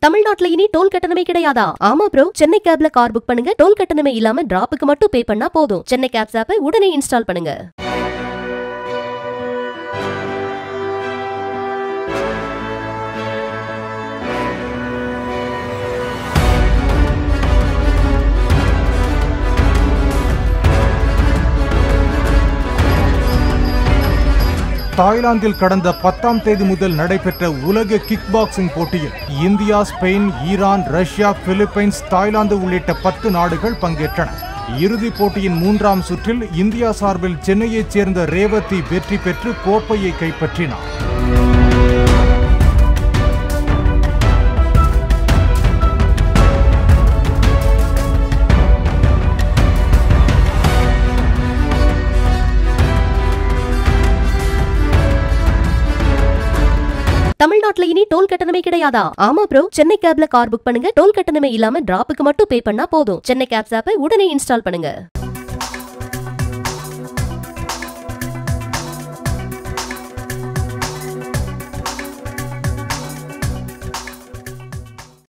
தமிழ்நாட்டுல இனி டோல் கட்டணமே கிடையாதா ஆமா ப்ரோ சென்னை கேப்ல கார் புக் பண்ணுங்க டோல் கட்டணமே இல்லாம டிராப்புக்கு மட்டும் பே பண்ணா போதும் சென்னை கேப்ஸ் ஆப்பை உடனே இன்ஸ்டால் பண்ணுங்க தாய்லாந்தில் கடந்த பத்தாம் தேதி முதல் நடைபெற்ற உலக கிக் பாக்ஸிங் போட்டியில் India Spain Iran Russia Philippines Thailand உள்ளிட்ட பத்து நாடுகள் பங்கேற்றன இறுதிப் போட்டியின் மூன்றாம் சுற்றில் இந்தியா சார்பில் சென்னையைச் சேர்ந்த ரேவதி வெற்றி பெற்று கோப்பையை கைப்பற்றினார் தமிழ்நாட்டுல இனி டோல் கட்டணமே கிடையாதா ஆமா ப்ரோ சென்னை கேப்ல கார் புக் பண்ணுங்க டோல் கட்டணமே இல்லாம டிராப்புக்கு மட்டும் பே பண்ணா போதும் சென்னை கேப்ஸ் ஆப்பை உடனே இன்ஸ்டால் பண்ணுங்க